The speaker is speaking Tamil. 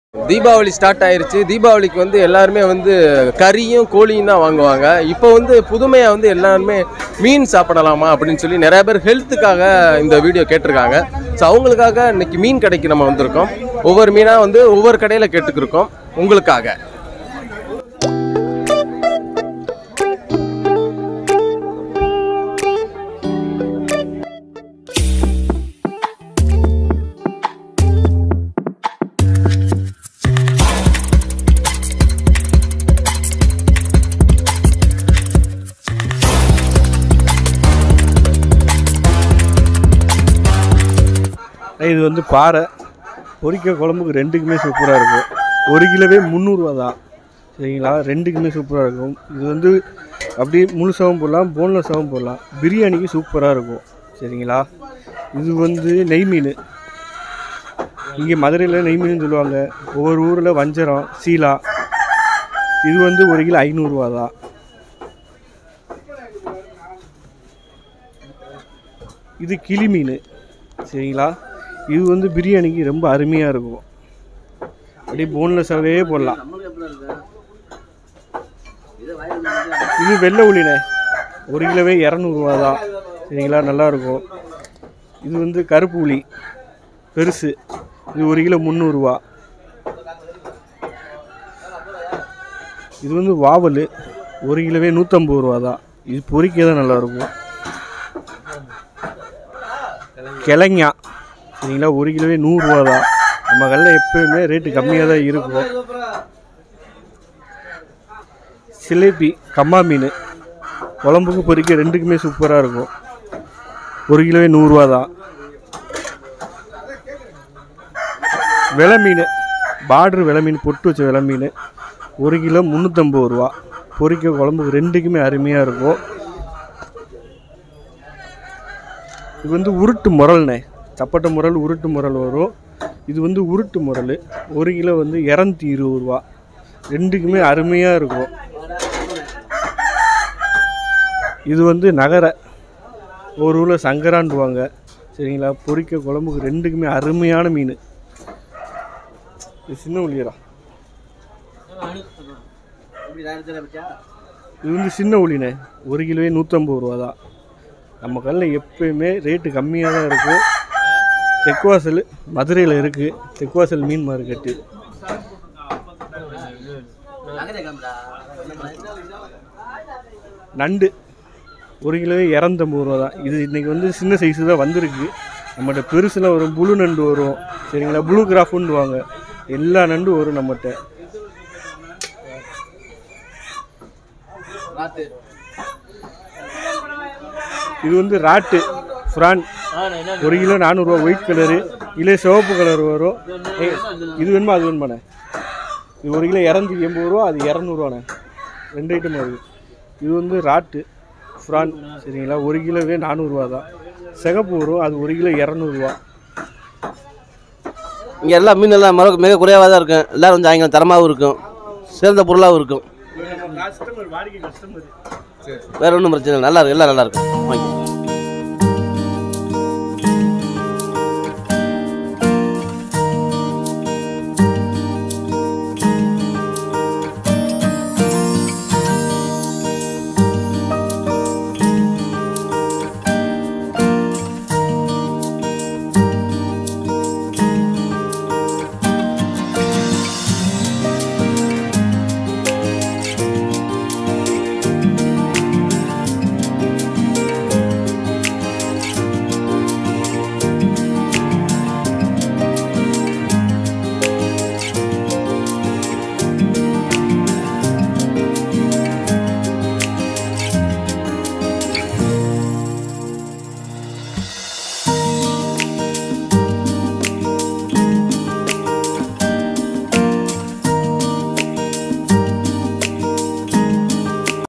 தீபாவளி ஸ்டார்ட் ஆயிருச்சு தீபாவளிக்கு வந்து எல்லாருமே வந்து கறியும் கோழியும் தான் வாங்குவாங்க இப்போ வந்து புதுமையாக வந்து எல்லாருமே மீன் சாப்பிடலாமா அப்படின்னு சொல்லி நிறைய பேர் ஹெல்த்துக்காக இந்த வீடியோ கேட்டிருக்காங்க ஸோ அவங்களுக்காக இன்னைக்கு மீன் கடைக்கு நம்ம வந்திருக்கோம் ஒவ்வொரு மீனாக வந்து ஒவ்வொரு கடையில் கேட்டுக்கிருக்கோம் உங்களுக்காக இது வந்து பாறை பொரிக்க குழம்புக்கு ரெண்டுக்குமே சூப்பராக இருக்கும் ஒரு கிலோவே முந்நூறுரூவா தான் சரிங்களா ரெண்டுக்குமே சூப்பராக இருக்கும் இது வந்து அப்படியே முழுசாகவும் போடலாம் போன்லெஸ்ஸாகவும் போடலாம் பிரியாணிக்கு சூப்பராக இருக்கும் சரிங்களா இது வந்து நெய் மீன் இங்கே மதுரையில் நெய் மீன் சொல்லுவாங்க ஒவ்வொரு ஊரில் வஞ்சரம் சீலா இது வந்து ஒரு கிலோ ஐநூறுரூவா தான் இது கிளி மீன் சரிங்களா இது வந்து பிரியாணிக்கு ரொம்ப அருமையாக இருக்கும் அப்படியே போன்லெஸ்ஸாகவே போடலாம் இது வெள்ளை உளினே ஒரு கிலோவே இரநூறுவா தான் சரிங்களா நல்லாயிருக்கும் இது வந்து கருப்பு உளி பெருசு இது ஒரு கிலோ முந்நூறுரூவா இது வந்து வாவல் ஒரு கிலோவே நூற்றம்பது ரூபா தான் இது பொரிக்க தான் நல்லாயிருக்கும் கிழங்கா சரிங்களா ஒரு கிலோவே நூறுரூவா தான் நம்ம கல்ல எப்பயுமே ரேட்டு கம்மியாக தான் இருக்கும் சிலேபி கம்மா மீன் குழம்புக்கு பொரிக்க ரெண்டுக்குமே சூப்பராக இருக்கும் ஒரு கிலோவே நூறுரூவா தான் விலை மீன் பார்டர் விலை மீன் பொட்டு வச்ச விலை மீன் ஒரு கிலோ முந்நூற்றம்பது ரூபா பொரிக்க குழம்புக்கு ரெண்டுக்குமே அருமையாக இருக்கும் இது வந்து உருட்டு முரல்ண்ணே சப்பட்டை முரல் உருட்டு முரல் வரும் இது வந்து உருட்டு முரல் ஒரு கிலோ வந்து இரநூத்தி இருபது ரூபா ரெண்டுக்குமே அருமையாக இருக்கும் இது வந்து நகரை ஒரு ஊரில் சங்கராண்டுவாங்க சரிங்களா பொரிக்க குழம்புக்கு ரெண்டுக்குமே அருமையான மீன் இது சின்ன உளியரா இது வந்து சின்ன உளிண்ணே ஒரு கிலோவே நூற்றம்பது ரூபா தான் நம்ம கல்லில் எப்பயுமே ரேட்டு கம்மியாக தான் இருக்கும் தெக்குவாசல் மதுரையில் இருக்குது தெக்குவாசல் மீன் மார்க்கெட்டு நண்டு ஒரு கிலோவே இரநூத்தம்பது ரூபா தான் இது இன்றைக்கி வந்து சின்ன சைஸு தான் வந்திருக்கு நம்மகிட்ட பெருசில் வரும் புழு நண்டு வரும் சரிங்களா ப்ளூ கிராஃப்னுவாங்க எல்லா நண்டும் வரும் நம்மகிட்ட இது வந்து ராட்டு ஃப்ரான் ஒரு கிலோ நானூறுரூவா ஒயிட் கலரு இல்லை சிவப்பு கலர் வரும் ஏய், இது வேணுமா அது வேணுமாண்ணே இது ஒரு கிலோ இரநூத்தி எண்பது ரூபா அது இரநூறுவாண்ணே ரெண்டு ஐட்டம் இருக்குது இது வந்து ராட்டு ஃப்ரான் சரிங்களா ஒரு கிலோவே நானூறுரூவா தான் சிகப்பு வரும் அது ஒரு கிலோ இரநூறுவா இங்கே எல்லா மீன் எல்லாம் மிக மிக குறைவாக தான் இருக்கும் எல்லாம் கொஞ்சம் ஆங்கிலம் தரமாகவும் இருக்கும் சிறந்த பொருளாகவும் இருக்கும் கஸ்டமர் வாடிக்கை கஸ்டமர் வேற ஒன்றும் பிரச்சனை இல்லை நல்லா இருக்கும் எல்லாம் நல்லா இருக்கும் வாங்கி